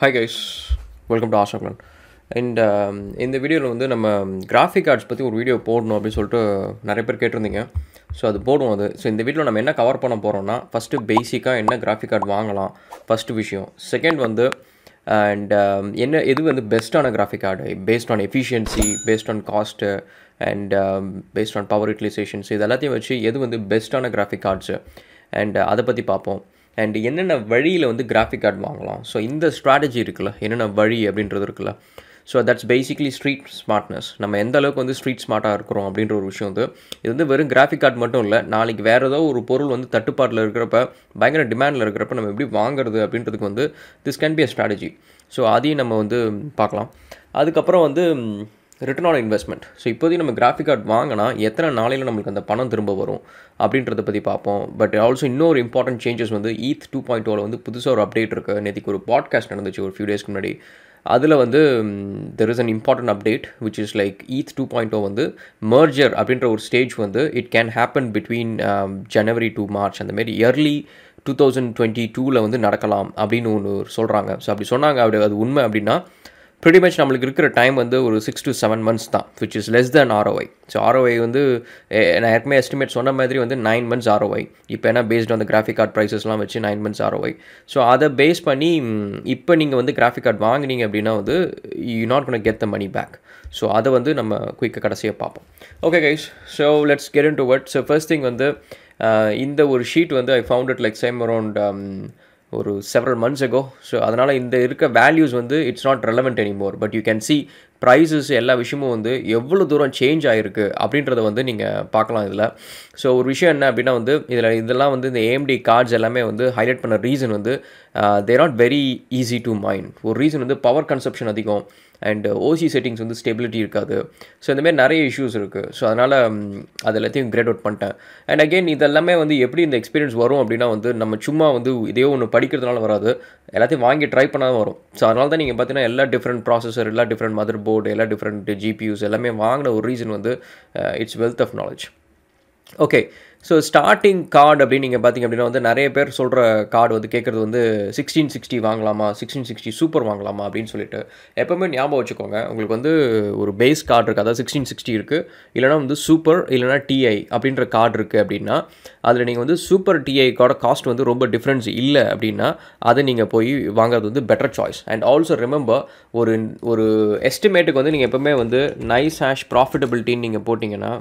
hi guys welcome to ஆஷாக்லன் and இந்த வீடியோவில் வந்து நம்ம கிராஃபிக் ஆர்ட்ஸ் பற்றி ஒரு வீடியோ போடணும் அப்படின்னு சொல்லிட்டு நிறைய பேர் கேட்டிருந்தீங்க ஸோ அது போடுவோம் அது ஸோ இந்த வீடியோவில் நம்ம என்ன கவர் பண்ண போகிறோம்னா ஃபஸ்ட்டு பேசிக்காக என்ன கிராஃபிக் ஆர்ட் வாங்கலாம் ஃபஸ்ட்டு விஷயம் செகண்ட் வந்து அண்ட் என்ன எது வந்து பெஸ்ட்டான graphic art based on efficiency based on cost and based on power utilizations இது எல்லாத்தையும் வச்சு எது வந்து பெஸ்ட்டான கிராஃபிக் ஆர்ட்ஸு அண்ட் அதை பற்றி பார்ப்போம் அண்ட் என்னென்ன வழியில் வந்து கிராஃபிக் கார்டு வாங்கலாம் ஸோ இந்த ஸ்ட்ராட்டஜி இருக்குல்ல என்னென்ன வழி அப்படின்றது இருக்குல்ல so that's basically street smartness நம்ம எந்த அளவுக்கு வந்து ஸ்ட்ரீட் ஸ்மார்ட்டாக இருக்கிறோம் அப்படின்ற ஒரு விஷயம் வந்து இது வந்து வெறும் கிராஃபிக் கார்டு மட்டும் இல்லை நாளைக்கு வேறு ஏதோ ஒரு பொருள் வந்து தட்டுப்பாட்டில் இருக்கிறப்ப பயங்கர டிமாண்டில் இருக்கிறப்ப நம்ம எப்படி வாங்குறது அப்படின்றதுக்கு வந்து this can be a strategy so அதையும் நம்ம வந்து பார்க்கலாம் அதுக்கப்புறம் வந்து ரிட்டர்ன் ஆன் இன்வெஸ்ட்மெண்ட் ஸோ இப்போதைக்கு நம்ம கிராஃபிக் கார்டு வாங்கினா எத்தனை நாளையில் நம்மளுக்கு அந்த பணம் திரும்ப வரும் அப்படின்றத பற்றி பார்ப்போம் பட் ஆல்சோ இன்னொரு இம்பார்ட்டன்ட் சேஞ்சஸ் வந்து ஈத் டூ பாயிண்ட் டூவில் வந்து புதுசாக ஒரு அப்டேட் இருக்குது நேற்றுக்கு ஒரு பாட்காஸ்ட் நடந்துச்சு ஒரு ஃபியூ டேஸ்க்கு முன்னாடி அதில் வந்து there is an important update which is like ETH two point O வந்து மர்ஜர் அப்படின்ற ஒரு ஸ்டேஜ் வந்து it can happen between January to March அந்த மாதிரி இயர்லி டூ தௌசண்ட் டுவெண்ட்டி டூவில் வந்து நடக்கலாம் அப்படின்னு ஒன்று சொல்கிறாங்க ஸோ அப்படி சொன்னாங்க அப்படி அது உண்மை அப்படின்னா ப்ரிட்டி மச் நம்மளுக்கு இருக்கிற டைம் வந்து ஒரு சிக்ஸ் டு செவன் மந்த்ஸ் தான் which is less than ROI so ROI வந்து நான் ஏற்கனவே எஸ்டிமேட் சொன்ன மாதிரி வந்து நைன் மந்த்ஸ் ஆர்ஓஐ இப்போ என்ன பேஸ்ட் ஆன் கிராஃபிக் கார்டு ப்ரைஸஸ்லாம் வச்சு நைன் மந்த்ஸ் ஆர்ஓஐ ஸோ அதை பேஸ் பண்ணி இப்போ நீங்கள் வந்து கிராஃபிக் கார்டு வாங்கினீங்க அப்படின்னா வந்து you not gonna get the money back so அதை வந்து நம்ம குயிக்காக கடைசியாக பார்ப்போம் okay guys so let's get into what so first thing வந்து இந்த ஒரு ஷீட் வந்து I found it like same around ஒரு செவரல் மந்த்ஸ் எகோ ஸோ அதனால் இந்த இருக்க வேல்யூஸ் வந்து it's not relevant anymore but you can see prices எல்லா விஷயமும் வந்து எவ்வளோ தூரம் சேஞ்ச் ஆகிருக்கு அப்படின்றத வந்து நீங்கள் பார்க்கலாம் இதில் ஸோ ஒரு விஷயம் என்ன அப்படின்னா வந்து இதில் இதெல்லாம் வந்து இந்த ஏஎம்டி கார்ட்ஸ் எல்லாமே வந்து ஹைலைட் பண்ண ரீசன் வந்து they're not very easy to mind ஒரு ரீசன் வந்து பவர் கன்சப்ஷன் அதிகம் அண்ட் ஓசி செட்டிங்ஸ் வந்து ஸ்டெபிலிட்டி இருக்காது ஸோ இந்தமாரி நிறைய இஷ்யூஸ் இருக்குது ஸோ அதனால் அது எல்லாத்தையும் கிரேட் அவுட் பண்ணிட்டேன் அண்ட் அகெயின் இதெல்லாமே வந்து எப்படி இந்த எக்ஸ்பீரியன்ஸ் வரும் அப்படின்னா வந்து நம்ம சும்மா வந்து இதே ஒன்று படிக்கிறதுனால வராது எல்லாத்தையும் வாங்கி ட்ரை பண்ணால் வரும் ஸோ அதனால தான் நீங்கள் பார்த்தீங்கன்னா எல்லா டிஃப்ரெண்ட் ப்ராசஸர் எல்லா டிஃப்ரெண்ட் மதர் போர்டு எல்லா டிஃப்ரெண்ட் ஜிபியூஸ் எல்லாமே வாங்கின ஒரு ரீசன் வந்து it's wealth of knowledge okay so starting card அப்படின்னு நீங்கள் பார்த்தீங்க அப்படின்னா வந்து நிறைய பேர் சொல்கிற கார்டு வந்து கேட்குறது வந்து சிக்ஸ்டீன் சிக்ஸ்டி வாங்கலாமா சிக்ஸ்டீன் சிக்ஸ்டி சூப்பர் வாங்கலாமா அப்படின்னு சொல்லிட்டு எப்போவுமே ஞாபகம் வச்சுக்கோங்க உங்களுக்கு வந்து ஒரு பேஸ் கார்டு இருக்குது அதாவது சிக்ஸ்டீன் சிக்ஸ்டி இருக்குது இல்லைனா வந்து சூப்பர் இல்லைனா டிஐ அப்படின்ற கார்டு இருக்குது அப்படின்னா அதில் நீங்கள் வந்து சூப்பர் டிஐக்கோட காஸ்ட் வந்து ரொம்ப டிஃப்ரென்ஸ் இல்லை அப்படின்னா அதை நீங்கள் போய் வாங்குறது வந்து better choice and also remember ஒரு ஒரு எஸ்டிமேட்டுக்கு வந்து நீங்கள் எப்போவுமே வந்து நைஸ் ஹேஷ் ப்ராஃபிட்டபிலிட்டின்னு நீங்கள் போட்டிங்கன்னா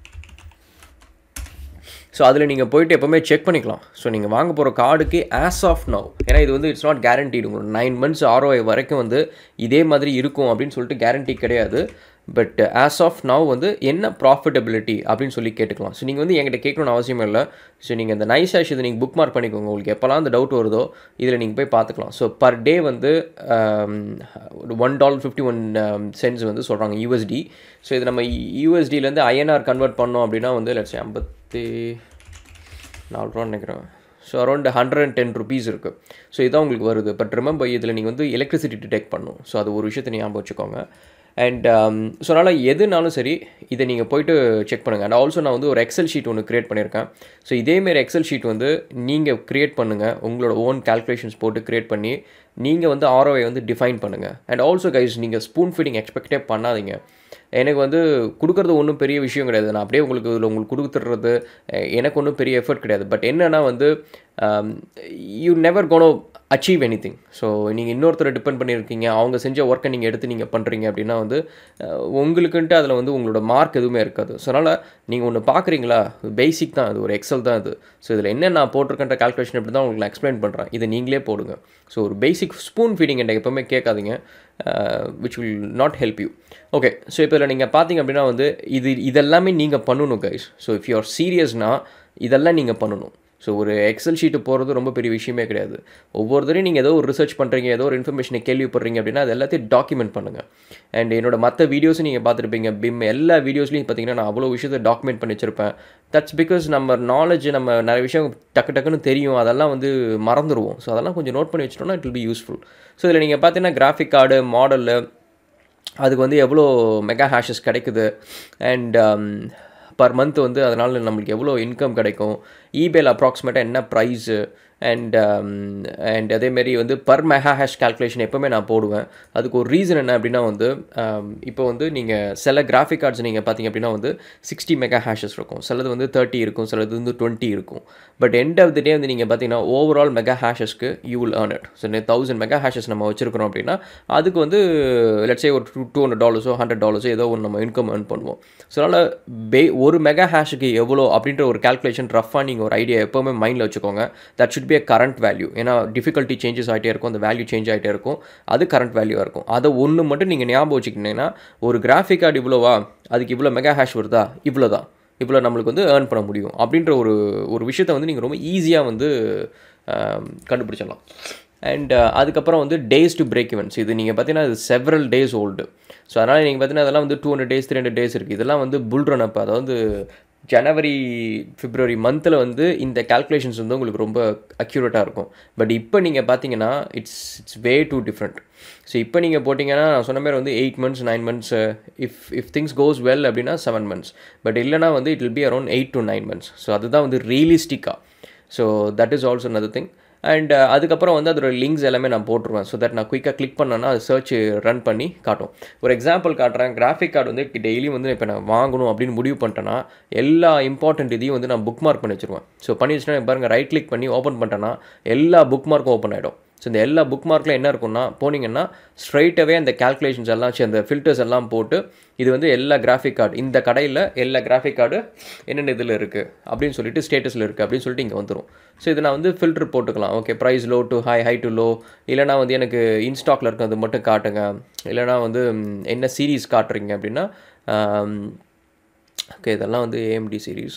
ஸோ அதில் நீங்கள் போயிட்டு எப்போவுமே செக் பண்ணிக்கலாம் ஸோ நீங்கள் வாங்க போகிற கார்டுக்கு ஆஸ் ஆஃப் நவ் ஏன்னா இது வந்து இட்ஸ் நாட் கேரண்டீடு உங்களுக்கு நைன் மந்த்ஸ் ஆர்ஓஐ வரைக்கும் வந்து இதே மாதிரி இருக்கும் அப்படின்னு சொல்லிட்டு கேரண்டி கிடையாது பட் ஆஸ் ஆஃப் நவ் வந்து என்ன ப்ராஃபிட்டபிலிட்டி அப்படின்னு சொல்லி கேட்டுக்கலாம் ஸோ நீங்கள் வந்து என்கிட்ட கேட்கணும்னு அவசியம் இல்லை ஸோ நீங்கள் இந்த நைஸ் ஆஷ் இதை நீங்கள் புக் மார்க் பண்ணிக்கோங்க உங்களுக்கு எப்போல்லாம் அந்த டவுட் வருதோ இதில் நீங்கள் போய் பார்த்துக்கலாம் ஸோ பர் டே வந்து one dollar fifty one cents வந்து சொல்கிறாங்க யூஎஸ்டி ஸோ இது நம்ம யூஎஸ்டிலேருந்து ஐஎன்ஆர் கன்வெர்ட் பண்ணோம் அப்படின்னா வந்து லட்சம் ஐம்பத்தி நாலு ரூபா நினைக்கிறேன் so around hundred and ten rupees இருக்குது ஸோ இதான் உங்களுக்கு வருது பட் ரிமெம்பர் இதில் நீங்கள் வந்து எலக்ட்ரிசிட்டி டிடெக்ட் பண்ணணும் ஸோ அது ஒரு விஷயத்தை ஞாபகம் வச்சுக்கோங்க அண்ட் ஸோ அதனால் எதுனாலும் சரி இதை நீங்கள் போயிட்டு செக் பண்ணுங்கள் அண்ட் ஆல்சோ நான் வந்து ஒரு எக்ஸல் ஷீட் ஒன்று க்ரியேட் பண்ணியிருக்கேன் ஸோ இதேமாரி எக்ஸல் ஷீட் வந்து நீங்கள் க்ரியேட் பண்ணுங்கள் உங்களோட ஓன் கேல்குலேஷன்ஸ் போட்டு க்ரியேட் பண்ணி நீங்கள் வந்து ஆர்ஓஐ வந்து டிஃபைன் பண்ணுங்கள் அண்ட் ஆல்சோ கைஸ் நீங்கள் ஸ்பூன் ஃபீடிங் எக்ஸ்பெக்டே பண்ணாதீங்க எனக்கு வந்து கொடுக்குறது ஒன்றும் பெரிய விஷயம் கிடையாது நான் அப்படியே உங்களுக்கு இதில் உங்களுக்கு கொடுத்துட்றது எனக்கு ஒன்றும் பெரிய எஃபர்ட் கிடையாது பட் என்னென்னா வந்து you never gonna achieve anything so நீங்கள் இன்னொருத்தரை டிபெண்ட் பண்ணியிருக்கீங்க அவங்க செஞ்ச ஒர்க்கை நீங்கள் எடுத்து நீங்கள் பண்ணுறீங்க அப்படின்னா வந்து உங்களுக்குன்ட்டு அதில் வந்து உங்களோட மார்க் எதுவுமே இருக்காது ஸோ அதனால் நீங்கள் ஒன்று பார்க்குறீங்களா பேசிக் தான் அது ஒரு எக்ஸல் தான் இது ஸோ இதில் என்ன நான் போட்டிருக்கேன்ற கால்குலேஷன் எப்படி தான் உங்களுக்கு நான் எக்ஸ்பிளைன் பண்ணுறேன் இதை நீங்களே போடுங்க ஸோ ஒரு பேசிக் ஸ்பூன் ஃபீடிங் என்கிட்ட எப்போவுமே கேட்காதீங்க which will not help you okay so இப்போ இதில் நீங்கள் பார்த்தீங்க அப்படின்னா வந்து இது இதெல்லாமே நீங்கள் பண்ணணும் guys so if you are சீரியஸ்னால் இதெல்லாம் நீங்கள் பண்ணணும் ஸோ ஒரு எக்ஸல் ஷீட்டு போகிறது ரொம்ப பெரிய விஷயமே கிடையாது ஒவ்வொரு தடையும் நீங்கள் ஏதோ ஒரு ரிசர்ச் பண்ணுறீங்க ஏதோ ஒரு இன்ஃபர்மேஷனை கேள்விப்படுறீங்க அப்படின்னா அது எல்லாத்தையும் டாக்குமெண்ட் பண்ணுங்கள் அண்ட் என்னோட மற்ற வீடியோஸும் நீங்கள் பார்த்துருப்பீங்க பிம் எல்லா வீடியோஸ்லையும் பார்த்தீங்கன்னா நான் அவ்வளோ விஷயத்தை டாக்குமெண்ட் பண்ணி வச்சிருப்பேன் தட்ஸ் பிகாஸ் நம்ம நாலேஜ் நம்ம நிறைய விஷயம் டக்கு டக்குன்னு தெரியும் அதெல்லாம் வந்து மறந்துடுவோம் ஸோ அதெல்லாம் கொஞ்சம் நோட் பண்ணி வச்சிட்டோம்னா it will be useful so இதில் நீங்கள் பார்த்தீங்கன்னா கிராஃபிக் கார்டு மாடலு அதுக்கு வந்து எவ்வளோ மெகா ஹேஷஸ் கிடைக்குது அண்ட் பர் மந்த் வந்து அதனால் நம்மளுக்கு எவ்வளோ இன்கம் கிடைக்கும் இபேல அப்ராக்சிமேட்டாக என்ன ப்ரைஸு அண்ட் அண்ட் அதேமாரி வந்து பர் மெகா ஹேஷ் கால்குலேஷன் எப்போவுமே நான் போடுவேன் அதுக்கு ஒரு ரீசன் என்ன அப்படின்னா வந்து இப்போ வந்து நீங்கள் சில கிராஃபிக் கார்ட்ஸ் நீங்கள் பார்த்தீங்க அப்படின்னா வந்து சிக்ஸ்டி மெகா ஹேஷஸ் இருக்கும் சிலது வந்து தேர்ட்டி இருக்கும் சிலது வந்து டுவெண்ட்டி இருக்கும் but end of the day வந்து நீங்கள் பார்த்தீங்கன்னா ஓவரால் மெகா ஹேஷஸ்க்கு you will earn it so thousand mega hashes நம்ம வச்சிருக்கிறோம் அப்படின்னா அதுக்கு வந்து லெட்ஸே ஒரு டூ டூ ஹண்ட்ரட் டாலர்ஸோ ஹண்ட்ரட் டாலர்ஸோ ஏதோ ஒன்று நம்ம இன்கம் ஏர்ன் பண்ணுவோம் ஸோ அதனால் பே ஒரு மெகா ஹேஷுக்கு எவ்வளோ அப்படின்ற ஒரு கால்குலேஷன் ரஃபாக நீங்கள் ஒரு ஐடியா எப்போவுமே மைண்டில் வச்சுக்கோங்க that should be a current value ஏன்னா டிஃபிகல்ட்டி சேஞ்சஸ் ஆகிட்டே இருக்கும் அந்த வேல்யூ சேஞ்ச் ஆகிட்டே இருக்கும் அது கரண்ட் வேல்யூவாக இருக்கும் அதை ஒன்று மட்டும் நீங்கள் ஞாபகம் வச்சுக்கிட்டீங்கன்னா ஒரு கிராஃபிக் கார்டு இவ்வளோவா அதுக்கு இவ்வளோ மெகா ஹேஷ் வருதா இவ்வளோ தான் இவ்வளோ நம்மளுக்கு வந்து ஏர்ன் பண்ண முடியும் அப்படின்ற ஒரு ஒரு விஷயத்தை வந்து நீங்கள் ரொம்ப ஈஸியாக வந்து கண்டுபிடிச்சிடலாம் அண்ட் அதுக்கப்புறம் வந்து டேஸ் டு பிரேக் இவெண்ட்ஸ் இது நீங்கள் பார்த்தீங்கன்னா இது செவரல் டேஸ் ஓல்டு ஸோ அதனால் நீங்கள் பார்த்தீங்கன்னா அதெல்லாம் வந்து two hundred days three hundred days இருக்குது இதெல்லாம் வந்து புல் ரன் அப் அதாவது ஜனவரி பிப்ரவரி மந்தில் வந்து இந்த கால்குலேஷன்ஸ் வந்து உங்களுக்கு ரொம்ப அக்யூரேட்டாக இருக்கும் பட் இப்போ நீங்கள் பார்த்தீங்கன்னா it's it's way too different so இப்போ நீங்கள் போட்டிங்கன்னா நான் சொன்ன மாதிரி வந்து eight months nine months if if things goes well அப்படின்னா செவன் மந்த்ஸ் பட் இல்லைனா வந்து it will be around eight to nine months so அதுதான் வந்து ரியலிஸ்டிக்காக so that is also another thing and அதுக்கப்புறம் வந்து அதோட லிங்க்ஸ் எல்லாமே நான் போட்டுருவேன் ஸோ தட் நான் குயிக்காக கிளிக் பண்ணேன்னா அது சர்ச் ரன் பண்ணி காட்டும் ஒரு எக்ஸாம்பிள் காட்டுறேன் கிராஃபிக் கார்டு வந்து டெய்லியும் வந்து இப்போ நான் வாங்கணும் அப்படின்னு முடிவு பண்ணிட்டேன்னா எல்லா இம்பார்ட்டன்ட் இதையும் வந்து நான் புக் மார்க் பண்ணி வச்சுருவேன் ஸோ பண்ணி வச்சுன்னா பாருங்கள் ரைட் கிளிக் பண்ணி ஓப்பன் பண்ணிட்டேன்னா எல்லா புக் மார்க்கும் ஓப்பன் ஆகிடும் ஸோ இந்த எல்லா புக் மார்க்கில் என்ன இருக்கும்னா போனீங்கன்னா ஸ்ட்ரைட்டாகவே அந்த கேல்குலேஷன்ஸ் எல்லாம் ச்சே, அந்த ஃபில்டர்ஸ் எல்லாம் போட்டு இது வந்து எல்லா கிராஃபிக் கார்டு இந்த கடையில் எல்லா கிராஃபிக் கார்டு என்னென்ன இதில் இருக்குது அப்படின்னு சொல்லிட்டு ஸ்டேட்டஸில் இருக்குது அப்படின்னு சொல்லிட்டு இங்கே வந்துடும் ஸோ இதை நான் வந்து ஃபில்டர் போட்டுக்கலாம் okay price low to high high to low இல்லைனா வந்து எனக்கு இன்ஸ்டாக்ல இருக்கிறது மட்டும் காட்டுங்க இல்லைனா வந்து ம், என்ன சீரீஸ் காட்டுறீங்க அப்படின்னா ஓகே இதெல்லாம் வந்து ஏஎம்டி சீரீஸ்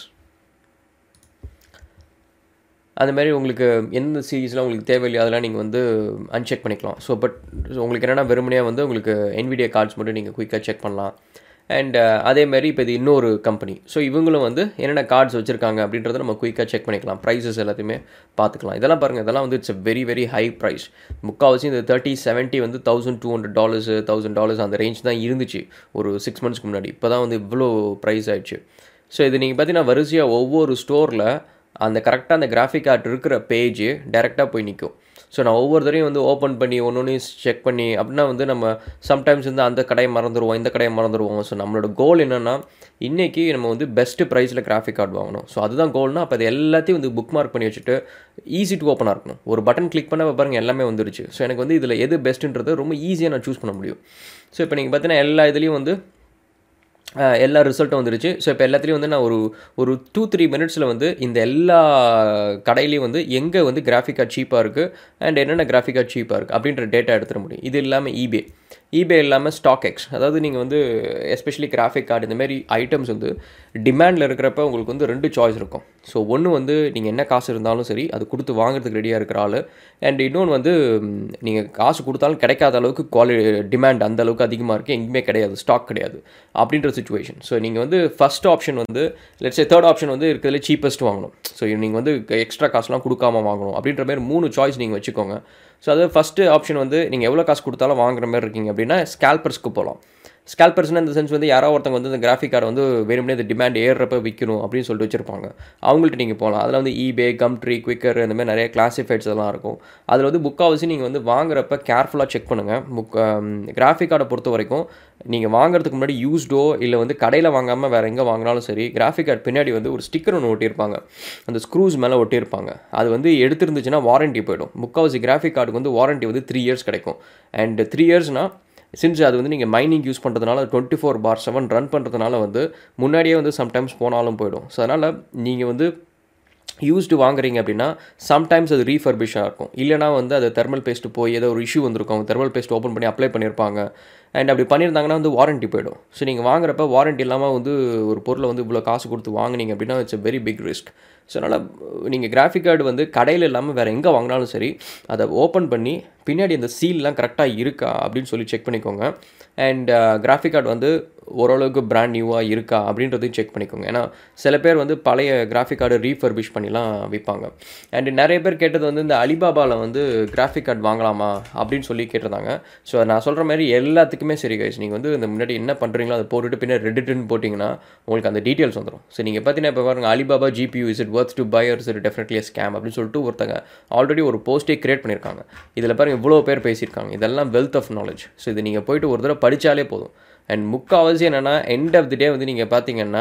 அந்த மாதிரி உங்களுக்கு எந்த சீரீஸ்லாம் உங்களுக்கு தேவையில்லையோ அதெல்லாம் நீங்கள் வந்து அன்செக் பண்ணிக்கலாம் ஸோ பட் உங்களுக்கு என்னென்னா வெறுமனையாக வந்து உங்களுக்கு NVIDIA கார்ட்ஸ் மட்டும் நீங்கள் குயிக்காக செக் பண்ணலாம் அண்ட் அதே மாதிரி இப்போ இது இன்னொரு கம்பெனி ஸோ இவங்களும் வந்து என்னென்ன கார்ட்ஸ் வச்சுருக்காங்க அப்படின்றத நம்ம குயிக்காக செக் பண்ணிக்கலாம் ப்ரைஸஸ் எல்லாத்தையுமே பார்த்துக்கலாம் இதெல்லாம் பாருங்கள் இதெல்லாம் வந்து it's a very very high price முக்கால்வாசி இந்த தேர்ட்டி செவன்ட்டி வந்து thousand two hundred dollars thousand dollars அந்த ரேஞ்ச் தான் இருந்துச்சு ஒரு சிக்ஸ் மந்த்ஸ்க்கு முன்னாடி இப்போ தான் வந்து இவ்வளோ ப்ரைஸ் ஆயிடுச்சு ஸோ இது நீங்கள் பார்த்தீங்கன்னா வரிசையாக ஒவ்வொரு ஸ்டோரில் அந்த கரெக்டாக அந்த கிராஃபிக் ஆர்ட் இருக்கிற பேஜ் டேரெக்டாக போய் நிற்கும் ஸோ நான் ஒவ்வொரு தடவையும் வந்து ஓப்பன் பண்ணி ஒன்று ஒன்று செக் பண்ணி அப்படின்னா வந்து நம்ம சம்டைம்ஸ் வந்து அந்த கடையை மறந்துடுவோம் இந்த கடையை மறந்துடுவோம் ஸோ நம்மளோட கோல் என்னென்னா இன்றைக்கி நம்ம வந்து பெஸ்ட்டு ப்ரைஸில் கிராஃபிக் கார்டு வாங்கணும் ஸோ அதுதான் கோல்னா அப்போ அது எல்லாத்தையும் வந்து புக் மார்க் பண்ணி வச்சுட்டு ஈஸி டு ஓப்பனாக இருக்கணும் ஒரு பட்டன் கிளிக் பண்ண பாருங்கள் எல்லாமே வந்துருச்சு ஸோ எனக்கு வந்து இதில் எது பெஸ்ட்டுன்றது ரொம்ப ஈஸியாக நான் சூஸ் பண்ண முடியும் ஸோ இப்போ நீங்கள் பார்த்தீங்கன்னா எல்லா இதுலேயும் வந்து அஹ், எல்லா ரிசல்ட்டும் வந்துருச்சு ஸோ இப்போ எல்லாத்துலேயும் வந்து நான் ஒரு ஒரு டூ த்ரீ மினிட்ஸில் வந்து இந்த எல்லா கடையிலையும் வந்து எங்கே வந்து கிராஃபிக் கார்டு சீப்பாக இருக்குது அண்ட் என்னென்ன கிராஃபிக் கார்டு சீப்பாக இருக்குது அப்படின்ற டேட்டா எடுத்துட முடியும் இது இல்லாமல் ஈபே ஈபே இல்லாமல் ஸ்டாக் எக்ஸ் அதாவது நீங்கள் வந்து எஸ்பெஷலி கிராஃபிக் கார்டு இந்த மாதிரி ஐட்டம்ஸ் வந்து டிமாண்டில் இருக்கிறப்ப உங்களுக்கு வந்து ரெண்டு சாய்ஸ் இருக்கும் ஸோ ஒன்று வந்து நீங்கள் என்ன காசு இருந்தாலும் சரி அது கொடுத்து வாங்குறதுக்கு ரெடியாக இருக்கிற ஆள் அண்ட் இன்னொன்று வந்து நீங்கள் காசு கொடுத்தாலும் கிடைக்காத அளவுக்கு குவாலி டிமாண்ட் அந்த அளவுக்கு அதிகமாக இருக்குது எங்கேயுமே கிடையாது ஸ்டாக் கிடையாது அப்படின்ற சுச்சுவேஷன் ஸோ நீங்கள் வந்து ஃபஸ்ட் ஆப்ஷன் வந்து லெட்ஸ் தேர்ட் ஆப்ஷன் வந்து இருக்கிறதுல சீப்பஸ்ட் வாங்கணும் ஸோ நீங்கள் வந்து எக்ஸ்ட்ரா காசுலாம் கொடுக்காம வாங்கணும் அப்படின்ற மாதிரி மூணு சாய்ஸ் நீங்கள் வச்சுக்கோங்க ஸோ அது ஃபஸ்ட்டு ஆப்ஷன் வந்து நீங்கள் எவ்வளோ காசு கொடுத்தாலும் வாங்குற மாதிரி இருக்கீங்க அப்படின்னா ஸ்கேல்பர்ஸ்க்கு போகலாம் ஸ்கேல்பர்ஸ்னால் இந்த சென்ஸ் வந்து யாரோ ஒருத்தவங்க வந்து இந்த கிராஃபிக் கார்டு வந்து வேணும்னே இந்த டிமாண்ட் ஏறுறப்ப விற்கணும் அப்படின்னு சொல்லிட்டு வச்சிருப்பாங்க அவங்கள்ட்ட நீங்கள் போகலாம் அதில் வந்து ஈபே கம்ட்ரி குவிக்கர் இந்த மாதிரி நிறைய கிளாசிஃபைட்ஸ் எல்லாம் இருக்கும் அதில் வந்து முக்கால்வாசி நீங்கள் வந்து வாங்குறப்ப கேர்ஃபுல்லாக செக் பண்ணுங்கள் புக் கிராஃபிக் கார்டை பொறுத்த வரைக்கும் நீங்கள் வாங்குறதுக்கு முன்னாடி யூஸ்டோ இல்லை வந்து கடையில் வாங்காமல் வேறு எங்கே வாங்கினாலும் சரி கிராஃபிக் கார்டு பின்னாடி வந்து ஒரு ஸ்டிக்கர் ஒன்று ஒட்டியிருப்பாங்க அந்த ஸ்க்ரூஸ் மேலே ஒட்டியிருப்பாங்க அது வந்து எடுத்துருந்துச்சுன்னா வாரண்ட்டி போயிடும் முக்கால்வாசி கிராஃபிக் கார்டுக்கு வந்து வாரண்ட்டி வந்து த்ரீ இயர்ஸ் கிடைக்கும் அண்ட் த்ரீ இயர்ஸ்னால் சின்ஸ் அது வந்து நீங்கள் மைனிங் யூஸ் பண்ணுறதுனால twenty four by seven run பண்ணுறதுனால வந்து முன்னாடியே வந்து சம்டைம்ஸ் போனாலும் போயிடும் ஸோ அதனால் நீங்கள் வந்து யூஸ்டு வாங்குறீங்க அப்படின்னா சம்டைம்ஸ் அது ரீஃபர்பிஷாக இருக்கும் இல்லைனா வந்து அது தெர்மல் பேஸ்ட் போய் ஏதோ ஒரு இஷ்யூ வந்திருக்கும் அவங்க தெர்மல் பேஸ்ட் ஓப்பன் பண்ணி அப்ளை பண்ணியிருப்பாங்க அண்ட் அப்படி பண்ணியிருந்தாங்கன்னா வந்து வாரண்ட்டி போயிடும் ஸோ நீங்கள் வாங்குறப்ப வாரண்ட்டி இல்லாமல் வந்து ஒரு பொருளை வந்து இவ்வளோ காசு கொடுத்து வாங்குனீங்க அப்படின்னா it's a very big risk so அதனால் நீங்கள் கிராஃபிக் கார்டு வந்து கடையில் இல்லாமல் வேறு எங்கே வாங்கினாலும் சரி அதை ஓப்பன் பண்ணி பின்னாடி அந்த சீல்லாம் கரெக்டாக இருக்கா அப்படின்னு சொல்லி செக் பண்ணிக்கோங்க அண்ட் கிராஃபிக் கார்டு வந்து ஓரளவுக்கு பிராண்ட் நியூவாக இருக்கா அப்படின்றதையும் செக் பண்ணிக்கோங்க ஏன்னா சில பேர் வந்து பழைய கிராஃபிக் கார்டு ரீஃபர்பிஷ் பண்ணிலாம் விற்பாங்க அண்ட் நிறைய பேர் கேட்டது வந்து இந்த அலிபாபாவில் வந்து கிராஃபிக் கார்டு வாங்கலாமா அப்படின்னு சொல்லி கேட்டிருந்தாங்க ஸோ நான் சொல்கிற மாதிரி எல்லாத்துக்குமே வரைக்குமே சரி கைஸ் நீங்கள் வந்து இந்த முன்னாடி என்ன பண்ணுறீங்களோ அதை போட்டுட்டு பின்னாடி ரெடிட்னு போட்டிங்கன்னா உங்களுக்கு அந்த டீட்டெயில்ஸ் வந்துடும் ஸோ நீங்கள் பார்த்தீங்கன்னா இப்போ பாருங்க Alibaba GPU is it worth to buy is it definitely scam அப்படின்னு சொல்லிட்டு ஒருத்தங்க ஆல்ரெடி ஒரு போஸ்ட்டே கிரியேட் பண்ணியிருக்காங்க இதில் பாருங்க இவ்வளோ பேர் பேசியிருக்காங்க இதெல்லாம் வெல்த் ஆஃப் நாலேஜ் ஸோ இது நீங்கள் போயிட்டு ஒரு தடவை படித்தாலே போதும் அண்ட் முக்கால்வாசி என்னென்னா எண்ட் ஆஃப் தி டே வந்து நீங்கள் பார்த்தீங்கன்னா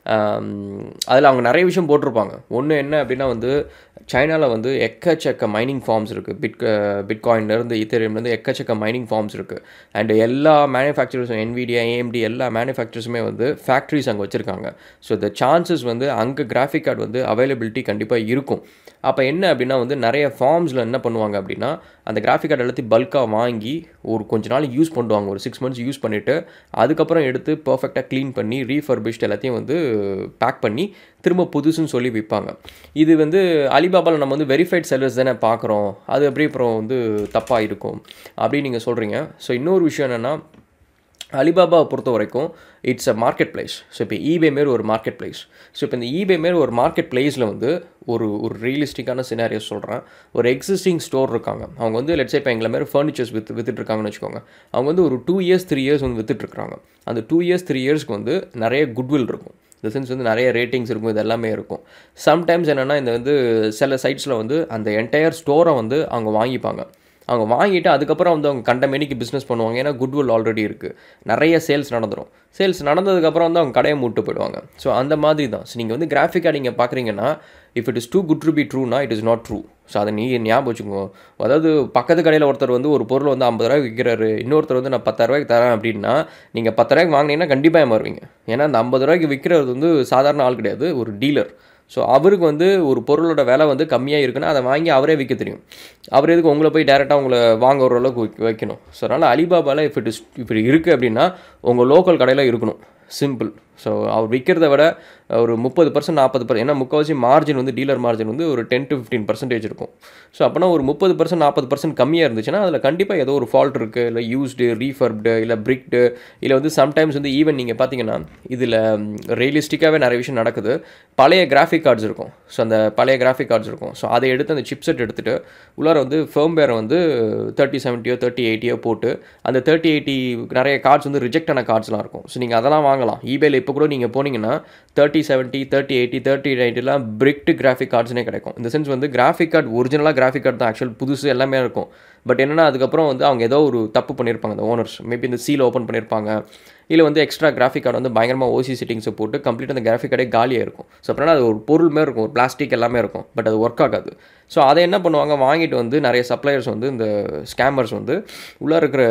அதில் அவங்க நிறைய விஷயம் போட்டிருப்பாங்க ஒன்று என்ன அப்படின்னா வந்து சைனாவில் வந்து எக்கச்சக்க மைனிங் ஃபார்ம்ஸ் இருக்குது பிட் பிட்காயின்லேருந்து ஈத்தேரியம்லேருந்து எக்கச்சக்க மைனிங் ஃபார்ம்ஸ் இருக்குது அண்ட் எல்லா மேனுஃபேக்சரர்ஸும் என்விடியா ஏஎம்டி எல்லா மேனுஃபேக்சர்ஸுமே வந்து ஃபேக்ட்ரிஸ் அங்கே வச்சுருக்காங்க ஸோ த சான்சஸ் வந்து அங்கே கிராஃபிக் கார்டு வந்து அவைலபிலிட்டி கண்டிப்பாக இருக்கும் அப்போ என்ன அப்படின்னா வந்து நிறைய ஃபார்ம்ஸில் என்ன பண்ணுவாங்க அப்படின்னா அந்த கிராஃபிக் கார்டு எல்லாத்தையும் பல்காக வாங்கி ஒரு கொஞ்ச நாள் யூஸ் பண்ணுவாங்க ஒரு சிக்ஸ் மந்த்ஸ் யூஸ் பண்ணிவிட்டு அதுக்கப்புறம் எடுத்து பர்ஃபெக்டாக க்ளீன் பண்ணி ரீஃபர்பிஷ்ட் எல்லாத்தையும் வந்து பேக் பண்ணி திரும்ப புதுசுன்னு சொல்லி விற்பாங்க இது வந்து அலிபாபாவில் நம்ம வந்து வெரிஃபைட் செல்லர்ஸ் தானே பார்க்குறோம் அது எப்படி அப்புறம் வந்து தப்பாக இருக்கும் அப்படின்னு நீங்கள் சொல்கிறீங்க ஸோ இன்னொரு விஷயம் என்னென்னா அலிபாபாவை பொறுத்த வரைக்கும் it's a marketplace so இப்போ ஈபே மாரி ஒரு மார்க்கெட் பிளேஸ் ஸோ இப்போ இந்த ஈபே மாரி ஒரு மார்க்கெட் பிளேஸில் வந்து ஒரு ஒரு ரியலிஸ்டிக்கான சினாரியோ சொல்கிறேன் ஒரு எக்ஸிஸ்டிங் ஸ்டோர் இருக்காங்க அவங்க வந்து லெட்ஸே இப்போ எங்களை மாரி ஃபர்னிச்சர்ஸ் வித்து வித்துட்ருக்காங்கன்னு வச்சுக்கோங்க அவங்க வந்து ஒரு டூ இயர்ஸ் த்ரீ இயர்ஸ் வந்து வித்துட்ருக்காங்க அந்த டூ இயர்ஸ் த்ரீ இயர்ஸ்க்கு வந்து நிறைய குட்வில் இருக்கும் இந்த சென்ஸ் வந்து நிறைய ரேட்டிங்ஸ் இருக்கும் இது எல்லாமே இருக்கும் சம்டைம்ஸ் என்னென்னா இந்த வந்து சில சைட்ஸில் வந்து அந்த என்டையர் ஸ்டோரை வந்து அவங்க வாங்கிப்பாங்க அவங்க வாங்கிட்டு அதுக்கப்புறம் வந்து அவங்க கண்ட மெனிக்கு பிஸ்னஸ் பண்ணுவாங்க ஏன்னா குட்வில் ஆல்ரெடி இருக்குது நிறைய சேல்ஸ் நடந்துடும் சேல்ஸ் நடந்ததுக்கப்புறம் வந்து அவங்க கடையை மூட்டு போயிடுவாங்க ஸோ அந்த மாதிரி தான் ஸோ நீங்கள் வந்து கிராஃபிக்காக நீங்கள் பார்க்குறீங்கன்னா if it is too good to be ட்ரூனா it is not true so அதை நீ ஞாபகம் வச்சுக்கோ அதாவது பக்கத்து கடையில் ஒருத்தர் வந்து ஒரு பொருள் வந்து ஐம்பது ரூபாய்க்கு விற்கிறாரு இன்னொருத்தர் வந்து நான் பத்தாயிரரூவாய்க்கு தரேன் அப்படின்னா நீங்கள் பத்தாயிரரூவாய்க்கு வாங்கினீங்கன்னா கண்டிப்பாக ஏமாறுவீங்க ஏன்னா அந்த ஐம்பது ரூபாய்க்கு விற்கிறது வந்து சாதாரண ஆள் கிடையாது ஒரு டீலர் ஸோ அவருக்கு வந்து ஒரு பொருளோட விலை வந்து கம்மியாக இருக்குன்னா அதை வாங்கி அவரே விற்க தெரியும் அவர் எதுக்கு உங்களை போய் டேரெக்டாக உங்களை வாங்க ஒரு அளவுக்கு வைக்கணும் ஸோ அதனால் அலிபாபாவில் இஃப் இட் இஸ் இப்படி இருக்குது அப்படின்னா உங்கள் லோக்கல் கடையில் இருக்கணும் சிம்பிள் ஸோ அவர் விற்கிறத விட ஒரு முப்பது பர்சன்ட் நாற்பது பர்சன்ட் ஏன்னா முக்கால்வாசி மார்ஜின் வந்து டீலர் மார்ஜின் வந்து ஒரு டென் டு ஃபிஃப்டீன் பர்சன்டேஜ் இருக்கும் ஸோ அப்போனா ஒரு முப்பது பர்சன்ட் நாற்பது பர்சன்ட் கம்மியாக இருந்துச்சுன்னா அதில் கண்டிப்பாக ஏதோ ஒரு ஃபால்ட் இருக்குது இல்லை யூஸ்டு ரீஃபர்ப்டு இல்லை பிரிக்டு இல்லை வந்து சம்டைம்ஸ் வந்து ஈவன் நீங்கள் பார்த்தீங்கன்னா இதில் ரியலிஸ்டிக்காகவே நிறைய விஷயம் நடக்குது பழைய கிராஃபிக் கார்ட்ஸ் இருக்கும் ஸோ அந்த பழைய கிராஃபிக் கார்ட்ஸ் இருக்கும் ஸோ அதை எடுத்து அந்த சிப்செட் எடுத்துகிட்டு உள்ளார வந்து ஃபேர்ம்வேரை வந்து தேர்ட்டி செவன்ட்டியோ தேர்ட்டி எயிட்டியோ போட்டு அந்த தேர்ட்டி எயிட்டி நிறைய கார்ட்ஸ் வந்து ரிஜெக்ட் ஆன கார்ட்ஸ்லாம் இருக்கும் ஸோ நீங்கள் அதெல்லாம் வாங்கலாம் ஈபேல இப்போ கூட நீங்கள் போனீங்கன்னா thirty seventy thirty eighty thirty நைன்ட்டிலாம் பிரிக்டு கிராஃபிக் கார்ட்ஸ்னே கிடைக்கும் இந்த சென்ஸ் வந்து கிராஃபிக் கார்டு ஒரிஜினலாக கிராஃபிக் கார்டு தான் ஆக்சுவல் புதுசு எல்லாமே இருக்கும் பட் என்னென்னா அதுக்கப்புறம் வந்து அவங்க ஏதோ ஒரு தப்பு பண்ணியிருப்பாங்க அந்த ஓனர்ஸ் மேபி இந்த சீல் ஓப்பன் பண்ணியிருப்பாங்க இல்லை வந்து எக்ஸ்ட்ரா கிராஃபிக் கார்டு வந்து பயங்கரமாக ஓசி செட்டிங்ஸை போட்டு கம்ப்ளீட் அந்த கிராஃபிக் கார்டே காலியாக இருக்கும் ஸோ அப்படின்னா அது ஒரு பொருள் மாதிரி இருக்கும் ஒரு பிளாஸ்டிக் எல்லாமே இருக்கும் பட் அது ஒர்க் ஆகாது ஸோ அதை என்ன பண்ணுவாங்க வாங்கிட்டு வந்து நிறைய சப்ளையர்ஸ் வந்து இந்த ஸ்கேமர்ஸ் வந்து உள்ளே இருக்கிற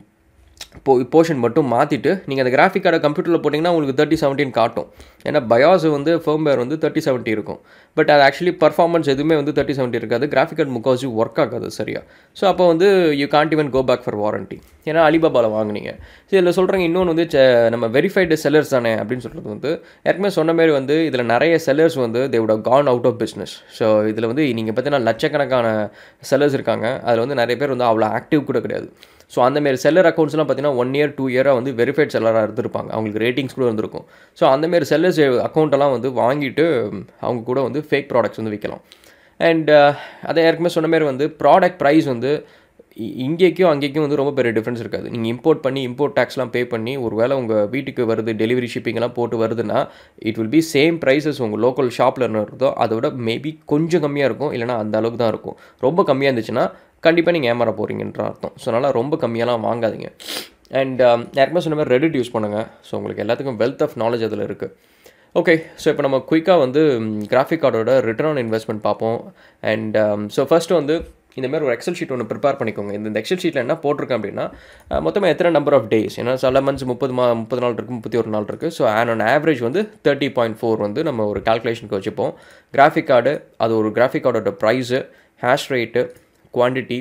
போ போர்ஷன் மட்டும் மாற்றிட்டு நீங்கள் அந்த கிராஃபிக் கார்டை கம்ப்யூட்டரில் போட்டிங்கன்னா உங்களுக்கு தேர்ட்டி செவன்ட்டின் காட்டும் ஏன்னா பயாஸ் வந்து ஃபேம்வேர் வந்து தேர்ட்டி செவன்ட்டி இருக்கும் பட் அது ஆக்சுவலி பர்ஃபார்மன்ஸ் எதுவுமே வந்து தேர்ட்டி செவன்ட்டி இருக்காது கிராஃபிக் கார்டு முக்கால்வாசி ஒர்க் ஆகாது சரியா ஸோ அப்போ வந்து you can't even go back for warranty ஏன்னா அலிபாபாவில் வாங்கினீங்க ஸோ இதில் சொல்கிறாங்க இன்னொன்று வந்து நம்ம வெரிஃபைடு செல்லர்ஸ் தானே அப்படின்னு சொல்கிறது வந்து ஏற்கனவே சொன்ன மாதிரி வந்து இதில் நிறைய செல்லர்ஸ் வந்து they would have gone out of business so இதில் வந்து நீங்கள் பார்த்தீங்கன்னா லட்சக்கணக்கான செல்லர்ஸ் இருக்காங்க அதில் வந்து நிறைய பேர் வந்து அவ்வளோ ஆக்டிவ் கூட கிடையாது ஸோ அந்தமாரி செல்லர் அக்கௌண்ட்ஸ்லாம் பார்த்தீங்கன்னா ஒன் இயர் டூ இயராக வந்து வெரிஃபைட் செல்லராக இருந்திருப்பாங்க அவங்களுக்கு ரேட்டிங்ஸ் கூட இருந்திருக்கும் ஸோ அந்தமாரி செல்லர்ஸ் அக்கௌண்ட்டெல்லாம் வந்து வாங்கிட்டு அவங்க கூட வந்து ஃபேக் ப்ராடக்ட்ஸ் வந்து விற்கலாம் அண்ட் அதை ஏற்கனவே சொன்ன மாதிரி வந்து ப்ராடக்ட் ப்ரைஸ் வந்து இ- இங்கேக்கும் அங்கேக்கும் வந்து ரொம்ப பெரிய டிஃப்ரென்ஸ் இருக்காது நீங்கள் இம்போர்ட் பண்ணி இம்போர்ட் டேக்ஸ்லாம் பே பண்ணி ஒரு வேளை உங்கள் வீட்டுக்கு வருது டெலிவரி ஷிப்பிங்லாம் போட்டு வருதுன்னா it will be same prices உங்கள் லோக்கல் ஷாப்பில் என்ன இருக்குதோ அதை விட மேபி கொஞ்சம் கம்மியாக இருக்கும் இல்லைனா அந்த அளவுக்கு தான் இருக்கும் ரொம்ப கம்மியாக இருந்துச்சுன்னா கண்டிப்பாக நீங்கள் ஏமாற போகிறீங்கன்ற அர்த்தம் ஸோ அதனால் ரொம்ப கம்மியாலாம் வாங்காதீங்க அண்ட் யாருக்குமே சொன்ன மாதிரி ரெடிட் யூஸ் பண்ணுங்கள் ஸோ உங்களுக்கு எல்லாத்துக்கும் வெல்த் ஆஃப் நாலேஜ் அதில் இருக்குது ஓகே ஸோ இப்போ நம்ம குயிக்காக வந்து கிராஃபிக் கார்டோட ரிட்டர்ன் ஆன் இன்வெஸ்ட்மெண்ட் பார்ப்போம் அண்ட் ஸோ ஃபஸ்ட்டு வந்து இந்த மாதிரி ஒரு எக்ஸல் ஷீட் ஒன்று ப்ரிப்பேர் பண்ணிக்கோங்க இந்த இந்த எக்ஸல் ஷீட்டில் என்ன போட்டிருக்கேன் அப்படின்னா அஹ், மொத்தமாக எத்தனை நம்பர் ஆஃப் டேஸ் ஏன்னா சில மந்த்ஸ் முப்பது மா முப்பது நாள் இருக்குது முப்பத்தி ஒரு நாள் இருக்குது ஸோ ஆன் ஆன் ஆவரேஜ் வந்து தேர்ட்டி பாயிண்ட் ஃபோர் வந்து நம்ம ஒரு கால்குலேஷனுக்கு வச்சுப்போம் கிராஃபிக் கார்டு அது ஒரு கிராஃபிக் கார்டோட price hash rate quantity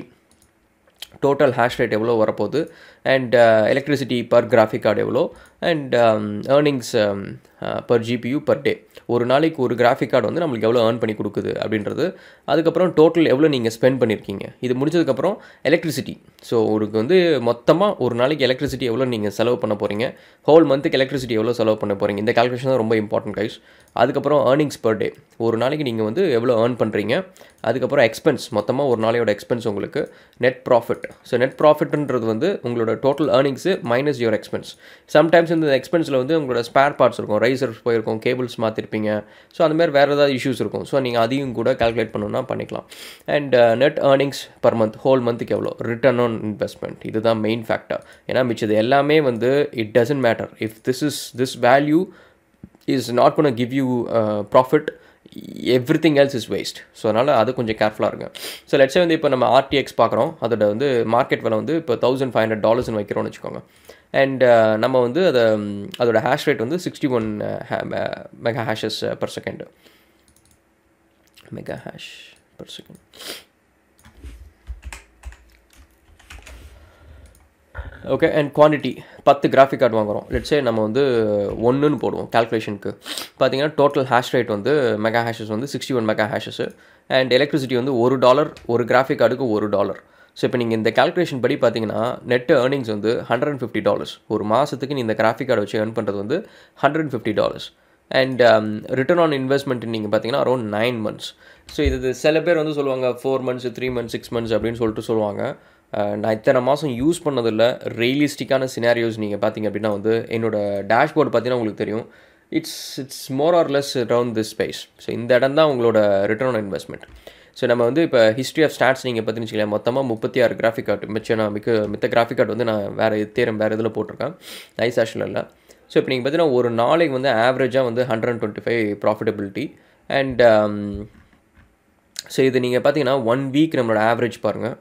total hash rate எவ்வளோ வரப்போகுது and electricity per graphic card எவ்வளோ and earnings per GPU per day ஒரு நாளைக்கு ஒரு கிராஃபிக் கார்டு வந்து நம்மளுக்கு எவ்வளோ ஏர்ன் பண்ணி கொடுக்குது அப்படின்றது அதுக்கப்புறம் டோட்டல் எவ்வளோ நீங்கள் ஸ்பெண்ட் பண்ணியிருக்கீங்க இது முடிச்சதுக்கப்புறம் எலக்ட்ரிசிட்டி ஸோ உங்களுக்கு வந்து மொத்தமாக ஒரு நாளைக்கு எலக்ட்ரிசிட்டி எவ்வளோ நீங்கள் செலவு பண்ண போகிறீங்க ஹோல் மந்த்துக்கு எலக்ட்ரிசிட்டி எவ்வளோ செலவு பண்ண போகிறீங்க இந்த கால்குலேஷன் தான் ரொம்ப இம்பார்ட்டன்ட் கைஸ் அதுக்கப்புறம் ஏர்னிங்ஸ் பர் டே ஒரு நாளைக்கு நீங்கள் வந்து எவ்வளோ ஏர்ன் பண்ணுறீங்க அதுக்கப்புறம் எக்ஸ்பென்ஸ் மொத்தமாக ஒரு நாளையோட எக்ஸ்பென்ஸ் உங்களுக்கு நெட் ப்ராஃபிட் ஸோ நெட் ப்ராஃபிட்ன்றது வந்து உங்களோட total earnings minus your expense sometimes இந்த எக்ஸ்பென்ஸில் வந்து உங்களோட ஸ்பேர் பார்ட்ஸ் இருக்கும் ரைசர்ஸ் போயிருக்கும் கேபிள்ஸ் மாற்றிருப்பீங்க ஸோ அந்த மாதிரி வேறு ஏதாவது இஷ்யூஸ் இருக்கும் ஸோ நீங்கள் அதையும் கூட கால்குலேட் பண்ணணும்னா பண்ணிக்கலாம் and net earnings per month whole மந்த்துக்கு எவ்வளோ ரிட்டர்ன் ஆன் இன்வெஸ்ட்மெண்ட் இதுதான் மெயின் ஃபேக்டர் ஏன்னா மிச்சது எல்லாமே வந்து it doesn't matter if this is this value is not gonna give you profit everything else is waste so அதனால் அது கொஞ்சம் கேர்ஃபுல்லாக இருங்க ஸோ லெட்ஸே வந்து இப்போ நம்ம ஆர்டிஎக்ஸ் பார்க்குறோம் அதோட வந்து மார்க்கெட் விலை வந்து இப்போ தௌசண்ட் ஃபைவ் ஹண்ட்ரட் டாலர்ஸ்னு வைக்கிறோம்னு வச்சுக்கோங்க அண்ட் நம்ம வந்து அதை அதோட ஹேஷ் ரேட் வந்து sixty one mega hashes per second mega hash per second okay and quantity பத்து கிராஃபிக் கார்டு வாங்குகிறோம் லெட்ஸே நம்ம வந்து ஒன்றுன்னு போடுவோம் கால்குலேஷனுக்கு பார்த்தீங்கன்னா டோட்டல் ஹேஷ் ரேட் வந்து மெகா ஹேஷஸ் வந்து sixty one mega hashes and electricity வந்து ஒரு டாலர் ஒரு கிராஃபிக் கார்டுக்கு ஒரு டாலர் ஸோ இப்போ நீங்கள் இந்த கால்குலேஷன் படி பார்த்தீங்கன்னா நெட் ஏர்னிங்ஸ் வந்து ஹண்ட்ரட் அண்ட் ஃபிஃப்டி டாலர்ஸ் ஒரு மாதத்துக்கு நீ இந்த கிராஃபிக் கார்டு வச்சு ஏர்ன் பண்ணுறது வந்து hundred and fifty dollars and return on investment நீங்கள் பார்த்தீங்கன்னா அரௌண்ட் நைன் மந்த்ஸ் ஸோ இது சில பேர் வந்து சொல்லுவாங்க four months three months six months அப்படின்னு சொல்லிட்டு சொல்லுவாங்க நான் இத்தனை மாதம் யூஸ் பண்ணதில்ல ரியலிஸ்டிக்கான சினாரியோஸ் நீங்கள் பார்த்தீங்க அப்படின்னா வந்து என்னோடய டேஷ்போர்டு பார்த்தீங்கன்னா உங்களுக்கு தெரியும் it's it's more or less around this space so இந்த இடம் தான் உங்களோட ரிட்டர்ன் ஆன் இன்வெஸ்ட்மெண்ட் ஸோ நம்ம வந்து இப்போ ஹிஸ்ட்ரி ஆஃப் ஸ்டாட்ஸ் நீங்கள் பார்த்துன்னு வச்சுக்கலாம் மொத்தமாக முப்பத்தி ஆறு கிராஃபிக் கார்டு மிச்சம் நான் மிக்க மித்த கிராஃபிக் கார்டு வந்து நான் வேறு தேரம் வேறு இதில் போட்டிருக்கேன் நைஸ் ஆஷனில் இல்லை ஸோ இப்போ நீங்கள் பார்த்தீங்கன்னா ஒரு நாளைக்கு வந்து ஆவரேஜாக வந்து hundred and twenty five profitability and so இது நீங்கள் பார்த்தீங்கன்னா ஒன் வீக் நம்மளோட ஆவரேஜ் பாருங்கள்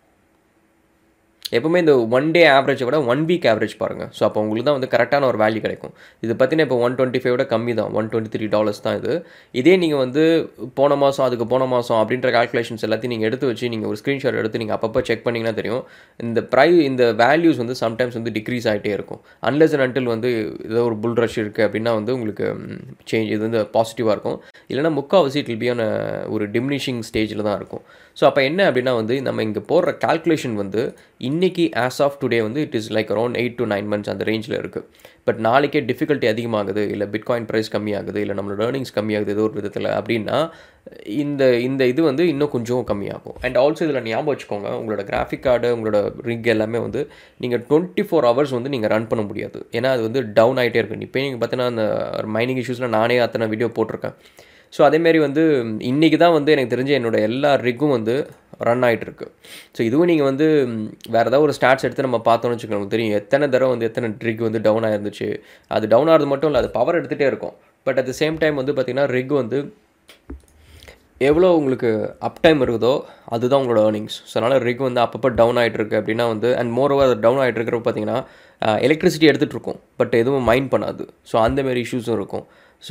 எப்போவுமே இந்த ஒன் டே ஆவரேஜை விட ஒன் வீக் ஆவரேஜ் பாருங்கள் ஸோ அப்போ உங்களுக்கு தான் வந்து கரெக்டான ஒரு வேல்யூ கிடைக்கும் இது பார்த்தீங்கன்னா இப்போ ஒன் டுவெண்ட்டி ஃபைவோட கம்மி தான் ஒன் டுவெண்ட்டி த்ரீ டாலர்ஸ் தான் இது இதே நீங்கள் வந்து போன மாதம் அதுக்கு போன மாதம் அப்படின்ற கால்குலேஷன்ஸ் எல்லாத்தையும் நீங்கள் எடுத்து வச்சு நீங்கள் ஒரு ஸ்க்ரீன்ஷாட் எடுத்து நீங்கள் அப்பப்போ செக் பண்ணிங்கன்னா தெரியும் இந்த ப்ரை இந்த வேல்யூஸ் வந்து சம்டைம்ஸ் வந்து டிக்ரீஸ் ஆகிட்டே இருக்கும் அன்லெஸ் அண்ட் அன்டில் வந்து ஏதோ ஒரு புல் ரஷ் இருக்குது அப்படின்னா வந்து உங்களுக்கு சேஞ்ச் இது வந்து பாசிட்டிவாக இருக்கும் இல்லைனா முக்கால்வாசி இட் வில் பியான ஒரு டிமினிஷிங் ஸ்டேஜில் தான் இருக்கும் ஸோ அப்போ என்ன அப்படின்னா வந்து நம்ம இங்கே போடுற கால்குலேஷன் வந்து இன்றைக்கி ஆஸ் ஆஃப் டுடே வந்து it is like around eight to nine months அந்த ரேஞ்சில் இருக்குது பட் நாளைக்கே டிஃபிகல்ட்டி அதிகமாகுது இல்லை பிட்காயின் ப்ரைஸ் கம்மியாகுது இல்லை நம்மளோட ஏர்னிங்ஸ் கம்மியாகுது ஏதோ ஒரு விதத்தில் அப்படின்னா இந்த இந்த இது வந்து இன்னும் கொஞ்சம் கம்மியாகும் அண்ட் ஆல்சோ இதில் ஞாபகம் வச்சுக்கோங்க உங்களோட கிராஃபிக் கார்டு உங்களோட ரிக் எல்லாமே வந்து நீங்கள் டுவெண்ட்டி ஃபோர் ஹவர்ஸ் வந்து நீங்கள் ரன் பண்ண முடியாது ஏன்னா அது வந்து டவுன் ஆகிட்டே இருக்கு இப்போ நீங்கள் பார்த்தீங்கன்னா அந்த மைனிங் இஷ்யூஸில் நானே அத்தனை வீடியோ போட்டிருக்கேன் ஸோ அதேமாரி வந்து இன்றைக்கி தான் வந்து எனக்கு தெரிஞ்ச என்னோடய எல்லா ரிக்கும் வந்து ரன் ஆகிட்டுருக்கு ஸோ இதுவும் நீங்கள் வந்து வேறு ஏதாவது ஒரு ஸ்டாட்ஸ் எடுத்து நம்ம பார்த்தோம்னு வச்சுக்கோங்க தெரியும் எத்தனை தடவை வந்து எத்தனை ரிக் வந்து டவுன் ஆயிருந்துச்சு அது டவுன் ஆகிறது மட்டும் இல்லை அது பவர் எடுத்துகிட்டே இருக்கும் but at the same time வந்து பார்த்திங்கன்னா ரிக் வந்து எவ்வளோ உங்களுக்கு அப் டைம் இருக்குதோ அதுதான் உங்களோட ஏர்னிங்ஸ் ஸோ அதனால் ரிக் வந்து அப்பப்போ டவுன் ஆகிட்டு இருக்கு அப்படின்னா வந்து அண்ட் மோர் ஓவர் டவுன் ஆகிட்டு இருக்கிறப்ப பார்த்தீங்கன்னா எலக்ட்ரிசிட்டி எடுத்துகிட்டு இருக்கும் பட் எதுவும் மைண்ட் பண்ணாது ஸோ அந்தமாரி இஷ்யூஸும் இருக்கும் ஸோ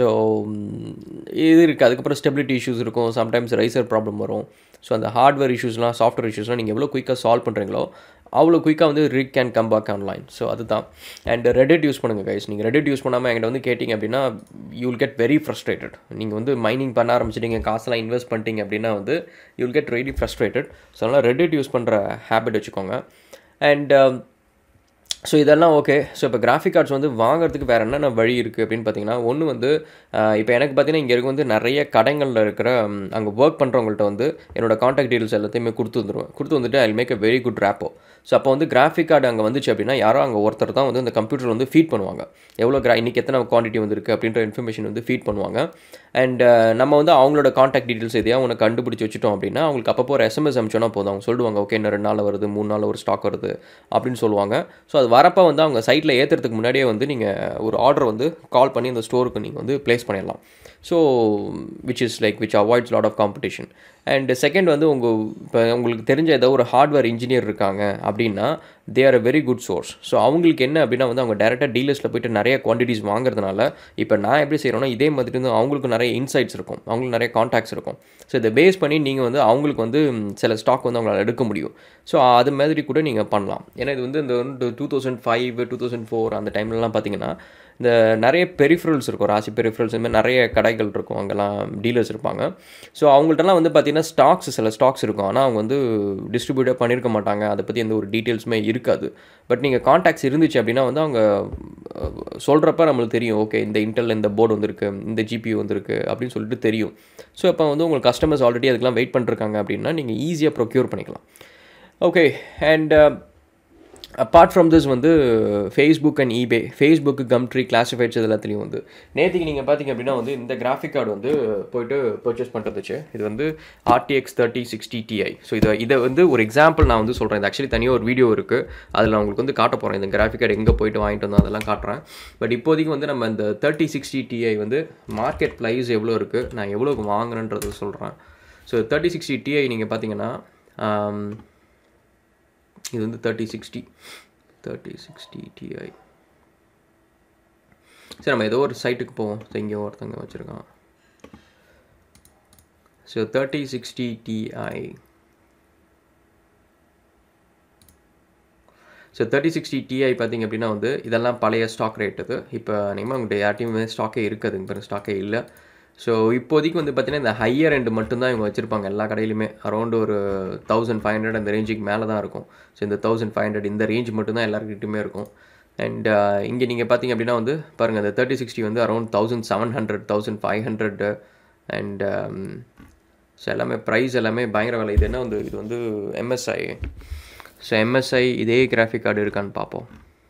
இது இருக்குது அதுக்கப்புறம் ஸ்டெபிலிட்டி இஷ்யூஸ் இருக்கும் சம்டைம்ஸ் ரைசர் ப்ராப்ளம் வரும் ஸோ அந்த ஹார்ட்வேர் இஷ்யூஸ்லாம் சாஃப்ட்வேர் இஷ்யூஸ்லாம் நீங்கள் எவ்வளோ குயிக்காக சால்வ் பண்ணுறீங்களோ அவ்வளோ குயிக்காக வந்து rig can come back online so அதுதான் அண்ட் ரெடிட் யூஸ் பண்ணுங்கள் கைஸ் நீங்கள் ரெடிட் யூஸ் பண்ணாமல் என்கிட்ட வந்து கேட்டிங்க அப்படின்னா you will get very frustrated நீங்கள் வந்து மைனிங் பண்ண ஆரம்பிச்சிட்டிங்க காசெல்லாம் இன்வெஸ்ட் பண்ணிட்டீங்க அப்படின்னா வந்து you will get very frustrated so அதனால் ரெடிட் யூஸ் பண்ணுற ஹேபிட் வச்சுக்கோங்க அண்ட் ஸோ இதெல்லாம் ஓகே ஸோ இப்போ கிராஃபிக் கார்ட்ஸ் வந்து வாங்குறதுக்கு வேறு என்னென்ன வழி இருக்குது அப்படின்னு பார்த்தீங்கன்னா ஒன்று வந்து இப்போ எனக்கு பார்த்தீங்கன்னா இங்கே இருக்க வந்து நிறைய கடைகளில் இருக்கிற அங்கே ஒர்க் பண்ணுறவங்கள்ட்ட வந்து என்னோடய காண்டாக்ட் டீட்டெயில்ஸ் எல்லாத்தையுமே கொடுத்து வந்துடுவேன் கொடுத்து வந்துட்டு I make a very good rapport so அப்போ வந்து கிராஃபிக் கார்டு அங்கே வந்துச்சு அப்படின்னா யாரோ அங்கே ஒருத்தர் தான் வந்து அந்த கம்ப்யூட்டர் வந்து ஃபீட் பண்ணுவாங்க எவ்வளோ கிரா இன்றைக்கி எத்தனை குவான்டிட்டி வந்துருக்கு அப்படின்ற இன்ஃபர்மேஷன் வந்து ஃபீட் பண்ணுவாங்க அண்ட் நம்ம வந்து அவங்களோட காண்டாக்ட் டீட்டெயில்ஸ் எதையா உனக்கு கண்டுபிடிச்சி வச்சுட்டோம் அப்படின்னா அவங்களுக்கு அப்பப்போ ஒரு எஸ்எம்எஸ் அனுப்பிச்சோன்னா போதும் அவங்க சொல்லுவாங்க ஓகே இன்னும் ரெண்டு நாள் வருது மூணு நாள் ஒரு ஸ்டாக் வருது அப்படின்னு சொல்லுவாங்க ஸோ அது வரப்போ வந்து அவங்க சைட்டில் ஏற்றுறதுக்கு முன்னாடியே வந்து நீங்கள் ஒரு ஆர்டர் வந்து கால் பண்ணி அந்த ஸ்டோருக்கு நீங்கள் வந்து ப்ளேஸ் பண்ணிடலாம் so which is like which avoids lot of competition and second வந்து உங்கள் இப்போ உங்களுக்கு தெரிஞ்ச ஏதோ ஒரு ஹார்ட்வேர் இன்ஜினியர் இருக்காங்க அப்படின்னா they are a very good source so அவங்களுக்கு என்ன அப்படின்னா வந்து அவங்க டேரெக்டாக டீலர்ஸில் போயிட்டு நிறைய குவான்டிட்டிஸ் வாங்குறதுனால இப்போ நான் எப்படி செய்கிறேன்னா இதே மாதிரி வந்து அவங்களுக்கு நிறைய இன்சைட்ஸ் இருக்கும் அவங்களுக்கு நிறைய காண்டாக்ட்ஸ் இருக்கும் ஸோ இதை பேஸ் பண்ணி நீங்கள் வந்து அவங்களுக்கு வந்து சில ஸ்டாக் வந்து அவங்களால எடுக்க முடியும் ஸோ அது மாதிரி கூட நீங்கள் பண்ணலாம் ஏன்னா இது வந்து இந்த two thousand five two thousand four அந்த டைம்லலாம் பார்த்தீங்கன்னா இந்த நிறைய பெரிஃபரல்ஸ் இருக்கும் ராசி பெரிஃபரல்ஸ் இந்த மாதிரி நிறைய கடைகள் இருக்கும் அங்கெல்லாம் டீலர்ஸ் இருப்பாங்க ஸோ அவங்கள்ட்டலாம் வந்து பார்த்திங்கன்னா ஸ்டாக்ஸ் சில ஸ்டாக்ஸ் இருக்கும் ஆனால் அவங்க வந்து டிஸ்ட்ரிபியூட்டாக பண்ணியிருக்க மாட்டாங்க அதை பற்றி எந்த ஒரு டீட்டெயில்ஸுமே இருக்காது பட் நீங்கள் காண்டாக்ட்ஸ் இருந்துச்சு அப்படின்னா வந்து அவங்க சொல்கிறப்ப நம்மளுக்கு தெரியும் ஓகே இந்த இன்டெல் இந்த போர்டு வந்திருக்கு இந்த ஜிபி வந்திருக்கு அப்படின்னு சொல்லிட்டு தெரியும் ஸோ இப்போ வந்து உங்களுக்கு கஸ்டமர்ஸ் ஆல்ரெடி அதுக்கெலாம் வெயிட் பண்ணிருக்காங்க அப்படின்னா நீங்கள் ஈஸியாக ப்ரொக்யூர் பண்ணிக்கலாம் okay and apart from this வந்து ஃபேஸ்புக் அண்ட் ஈபே ஃபேஸ்புக்கு கம்ட்ரி கிளாசிஃபைட்ஸ் இது எல்லாத்துலேயும் வந்து நேற்றுக்கு நீங்கள் பார்த்தீங்க அப்படின்னா வந்து இந்த கிராஃபிக் கார்டு வந்து போயிட்டு பர்ச்சேஸ் பண்ணுறதுச்சு இது வந்து RTX thirty sixty Ti so இதை இதை வந்து ஒரு எக்ஸாம்பிள் நான் வந்து சொல்கிறேன் இது ஆக்சுவலி தனியாக ஒரு வீடியோ இருக்குது அதில் நான் உங்களுக்கு வந்து காட்ட போகிறேன் இந்த கிராஃபிக் கார்டு எங்கே போயிட்டு வாங்கிட்டு வந்தோம் அதெல்லாம் காட்டுறேன் பட் இப்போதைக்கு வந்து நம்ம இந்த தேர்ட்டி சிக்ஸ்டி டிஐ வந்து மார்க்கெட் ப்ரைஸ் எவ்வளோ இருக்குது நான் எவ்வளோக்கு வாங்குறேன்றது சொல்கிறேன் ஸோ தேர்ட்டி சிக்ஸ்டி டிஐ நீங்கள் பார்த்தீங்கன்னா இது வந்து thirty sixty thirty sixty Ti சரி நம்ம ஏதோ ஒரு சைட்டுக்கு போவோம் எங்கேயோ ஒருத்தங்க வச்சுருக்கான் so thirty sixty Ti so thirty sixty Ti பார்த்திங்க அப்படின்னா வந்து இதெல்லாம் பழைய ஸ்டாக் ரேட் இது இப்போ நீங்கள் உங்கள்கிட்ட யார்ட்டையுமே ஸ்டாக்கே இருக்குது இப்போ ஸ்டாக்கே இல்லை ஸோ இப்போதைக்கு வந்து பார்த்தீங்கன்னா இந்த ஹையர் எண்டு மட்டும்தான் இவங்க வச்சுருப்பாங்க எல்லா கடையிலுமே அரௌண்ட் ஒரு தௌசண்ட் ஃபைவ் ஹண்ட்ரட் அந்த ரேஞ்சுக்கு மேலே தான் இருக்கும் ஸோ இந்த தௌசண்ட் ஃபைவ் ஹண்ட்ரட் இந்த ரேஞ்ச் மட்டும்தான் எல்லாருக்கிட்டுமே இருக்கும் அண்ட் இங்கே நீங்கள் பார்த்தீங்க அப்படின்னா வந்து பாருங்கள் இந்த தேர்ட்டி சிக்ஸ்டி வந்து around thousand seven hundred thousand five hundred and so எல்லாமே ப்ரைஸ் எல்லாமே பயங்கர விலை இது என்ன வந்து இது வந்து எம்எஸ்ஐ ஸோ எம்எஸ்ஐ இதே கிராஃபிக் கார்டு இருக்கான்னு பார்ப்போம்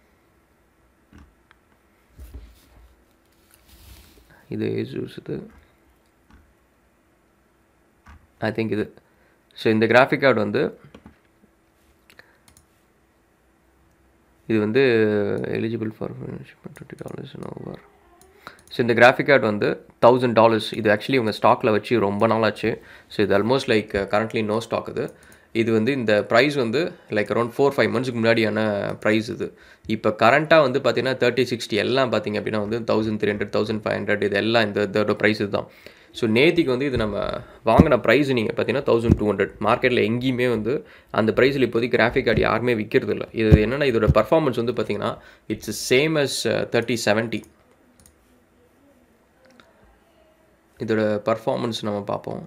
இது ஏசூஸ் இது ஐ திங்க் இது ஸோ இந்த கிராஃபிக் கார்டு வந்து இது வந்து eligible for twenty dollars over so இந்த கிராஃபிக் கார்டு வந்து தௌசண்ட் டாலர்ஸ் இது ஆக்சுவலி உங்கள் ஸ்டாக்கில் வச்சு ரொம்ப நாள் ஆச்சு ஸோ இது almost like currently no stock இது இது வந்து இந்த ப்ரைஸ் வந்து லைக் அரௌண்ட் ஃபோர் ஃபைவ் மந்த்ஸ்க்கு முன்னாடியான ப்ரைஸ் இது இப்போ கரண்ட்டாக வந்து பார்த்தீங்கன்னா தேர்ட்டி சிக்ஸ்டி எல்லாம் பார்த்தீங்க அப்படின்னா வந்து thousand three hundred thousand five hundred இது எல்லாம் இந்த இதோட ப்ரைஸ் தான் ஸோ நேத்திக்கு வந்து இது நம்ம வாங்கின ப்ரைஸ் நீங்கள் பார்த்தீங்கன்னா தௌசண்ட் டூ ஹண்ட்ரட் மார்க்கெட்டில் எங்கேயுமே வந்து அந்த ப்ரைஸில் இப்போதைக்கு கிராஃபிக் கார்டு யாருமே விற்கிறது இல்லை இது என்னென்னா இதோட பர்ஃபார்மன்ஸ் வந்து பார்த்தீங்கன்னா it's same as thirty seventy இதோட பர்ஃபார்மன்ஸ் நம்ம பார்ப்போம்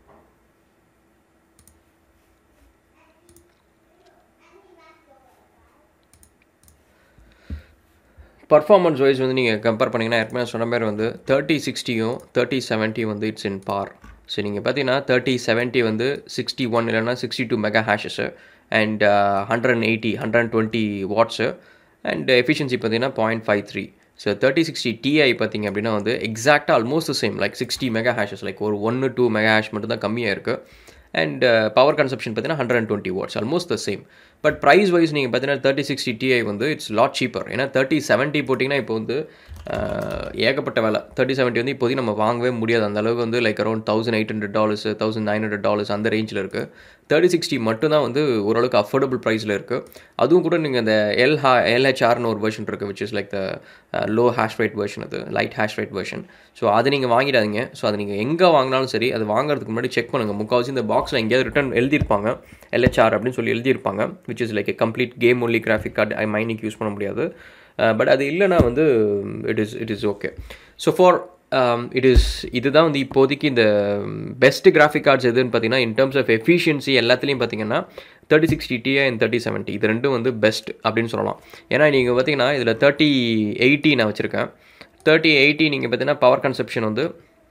பர்ஃபார்மன்ஸ் வைஸ் வந்து நீங்கள் கம்பேர் பண்ணிங்கன்னா ஏற்கனவே சொன்ன மாதிரி வந்து தேர்ட்டி சிக்ஸ்டியும் தேர்ட்டி செவன்ட்டி வந்து இட்ஸ் இன் பார் ஸோ நீங்கள் பார்த்தீங்கன்னா தேர்ட்டி செவன்ட்டி வந்து சிக்ஸ்டி ஒன் இல்லைனா sixty two mega hashes and hundred and eighty hundred and twenty watts and efficiency பார்த்தீங்கன்னா point five three so thirty sixty Ti பார்த்தீங்க அப்படின்னா வந்து எக்ஸாக்டாக almost same like sixty mega hashes like ஒரு ஒன்று two mega hash மட்டும் தான் கம்மியாக இருக்குது அண்ட் பவர் கன்சப்ஷன் பார்த்தீங்கன்னா hundred and twenty watts almost the same but price wise நீங்கள் பார்த்தீங்கன்னா தேர்ட்டி சிக்ஸ்டி டிஐ வந்து இட்ஸ் லாட் சீப்பர் ஏன்னா தேர்ட்டி செவன்ட்டி போட்டிங்கன்னா இப்போ வந்து ஏகப்பட்ட வேலை தேர்ட்டி செவன்ட்டி வந்து இப்போதைக்கு நம்ம வாங்கவே முடியாது அந்த அளவுக்கு வந்து like around thousand eight hundred dollars thousand nine hundred dollars அந்த ரேஞ்சில் இருக்குது தேர்ட்டி சிக்ஸ்டி மட்டும்தான் வந்து ஓரளவுக்கு அஃபோர்டபுள் ப்ரைஸில் இருக்குது அதுவும் கூட நீங்கள் இந்த எல் ஹா எல்ஹெச்ஆர்னு ஒரு வெர்ஷன் இருக்குது which is like the low hash rate version அது light hash rate version so அதை நீங்கள் வாங்கிடாதீங்க ஸோ அதை நீங்கள் எங்கே வாங்கினாலும் சரி அது வாங்குறதுக்கு முன்னாடி செக் பண்ணுங்கள் முக்கால்வாசி இந்த பாக்ஸில் எங்கேயாவது ரிட்டன் எழுதியிருப்பாங்க எல்ஹெச்ஆர் அப்படின்னு சொல்லி எழுதியிருப்பாங்க which is like a complete game only graphic card ஐ மைனிங் யூஸ் பண்ண முடியாது பட் அது இல்லைனா வந்து it is it is okay so for it is இதுதான் வந்து இப்போதைக்கு இந்த பெஸ்ட் கிராஃபிக் கார்ட்ஸ் எதுன்னு பார்த்தீங்கன்னா இன் டர்ம்ஸ் ஆஃப் எஃபிஷியன்சி எல்லாத்துலேயும் பார்த்தீங்கன்னா thirty sixty Ti and thirty seventy இது ரெண்டும் வந்து பெஸ்ட் அப்படின்னு சொல்லலாம் ஏன்னா நீங்கள் பார்த்தீங்கன்னா இதில் தேர்ட்டி எயிட்டி நான் வச்சுருக்கேன் தேர்ட்டி எயிட்டி நீங்கள் பார்த்தீங்கன்னா பவர் கன்சப்ஷன் வந்து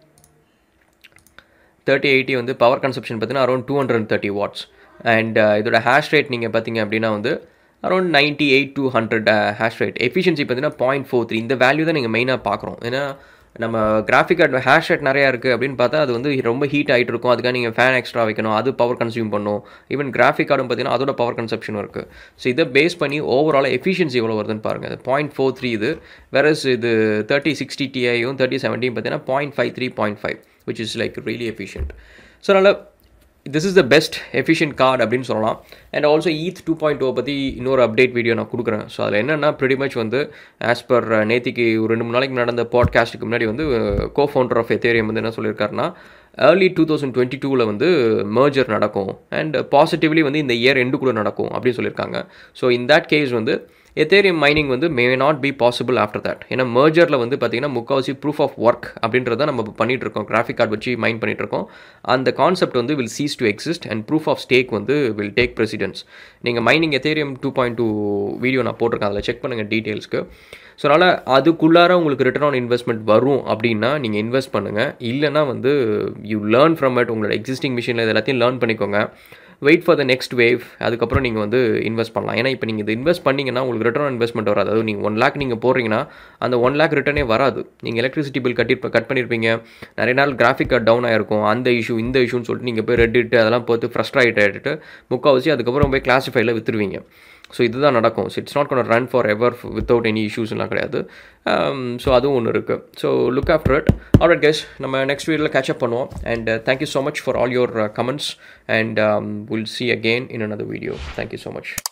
தேர்ட்டி எயிட்டி வந்து பவர் கன்சப்ஷன் பார்த்தீங்கன்னா around two hundred thirty watts and இதோட ஹேஷ் ரேட் நீங்கள் பார்த்தீங்க அப்படின்னா வந்து around ninety eight two hundred hash rate efficiency பார்த்தீங்கன்னா பாயிண்ட் ஃபோர் த்ரீ இந்த வேல்யூ தான் நீங்கள் மெயினாக பார்க்குறோம் ஏன்னா நம்ம கிராஃபிக் கார்டு ஹேஷ் ரேட் நிறையா இருக்குது அப்படின்னு பார்த்தா அது வந்து ரொம்ப ஹீட் ஆகிட்டு இருக்கும் அதுக்காக நீங்கள் ஃபேன் எக்ஸ்ட்ரா வைக்கணும் அது பவர் கன்சியூம் பண்ணும் ஈவன் கிராஃபிக் கார்டும் பார்த்தீங்கன்னா அதோட பவர் கன்சப்ஷன் இருக்குது ஸோ இதை பேஸ் பண்ணி ஓவரால் எஃபிஷியன்சி எவ்வளோ வருதுன்னு பாருங்கள் பாயிண்ட் ஃபோர் த்ரீ இது வேறஸ் இது தேர்ட்டி சிக்ஸ்டி டிஐயும் தேர்ட்டி செவன்ட்டியும் பார்த்தீங்கன்னா point five three point five which is like really efficient so அதனால் this is the best efficient card அப்படின்னு சொல்லலாம் and also eth two point o பற்றி இன்னொரு அப்டேட் வீடியோ நான் கொடுக்குறேன் ஸோ அதில் என்னென்னா ப்ரிடி மச் வந்து ஆஸ் பர் நேத்திக்கு ஒரு ரெண்டு மூணு நாளைக்கு நடந்த பாட்காஸ்ட்டுக்கு முன்னாடி வந்து கோ ஃபவுண்டர் ஆஃப் எத்தேரியம் வந்து என்ன சொல்லியிருக்காருன்னா ஏர்லி டூ தௌசண்ட் டுவெண்ட்டி டூவில் வந்து மர்ஜர் நடக்கும் அண்ட் பாசிட்டிவ்லி வந்து இந்த இயர் எண்டுக்குள்ளே நடக்கும் அப்படின்னு சொல்லியிருக்காங்க ஸோ இன் தட் கேஸ் வந்து எத்தேரியம் மைனிங் வந்து may not be possible after that ஏன்னா மர்ஜரில் வந்து பார்த்தீங்கன்னா முக்கால்வாசி ப்ரூஃப் ஆஃப் ஒர்க் அப்படின்றத நம்ம பண்ணிட்டு இருக்கோம் கிராஃபிக் கார்டு வச்சு மைன் பண்ணிட்டு இருக்கோம் அந்த கான்செப்ட் வந்து will cease to exist and proof of stake வந்து வில் டேக் ப்ரெசிடென்ஸ் நீங்கள் mining Ethereum two point two video நான் போட்டிருக்கேன் அதில் செக் பண்ணுங்கள் டீட்டெயில்ஸ்க்கு ஸோ அதனால் அதுக்குள்ளார உங்களுக்கு ரிட்டர்ன் ஆன் இன்வெஸ்ட்மெண்ட் வரும் அப்படின்னா நீங்கள் இன்வெஸ்ட் பண்ணுங்கள் இல்லைனா வந்து யூ லேர்ன் ஃப்ரம் இட் உங்களோட எக்ஸிஸ்டிங் மிஷினில் இது எல்லாத்தையும் லேர்ன் பண்ணிக்கோங்க wait for the next wave அதுக்கப்புறம் நீங்கள் வந்து இன்வெஸ்ட் பண்ணலாம் ஏன்னா இப்போ நீங்கள் இது இன்வெஸ்ட் பண்ணிங்கன்னா உங்களுக்கு ரிட்டர்ன் இன்வெஸ்ட்மெண்ட் வராது அதாவது நீங்கள் ஒன் லேக் நீங்கள் போடுறீங்கன்னா அந்த ஒன் லேக் ரிட்டர்னே வராது நீங்கள் எலக்ட்ரிசிட்டி பில் கட்டி கட் பண்ணியிருப்பீங்க நிறைய நாள் கிராஃபிக் கார்டு டவுன் ஆயிருக்கும் அந்த இஷ்யூ இந்த இஷ்யூன்னு சொல்லிட்டு நீங்கள் போய் ரெட்டிட்டு அதெல்லாம் பார்த்து ஃப்ரஸ்ட்ரேட் ஆகிட்டு முக்கால்வாசி அதுக்கப்புறம் போய் கிளாஸிஃபைல விற்றுருவீங்க ஸோ இதுதான் நடக்கும் so it's not gonna run for ever without any இஷ்யூஸ்லாம் கிடையாது ஸோ அதுவும் ஒன்று இருக்குது so look after it alright guys நம்ம நெக்ஸ்ட் வீடியோவில் கேட்சப் பண்ணுவோம் and thank you so much for all your comments and will see again in another video thank you so much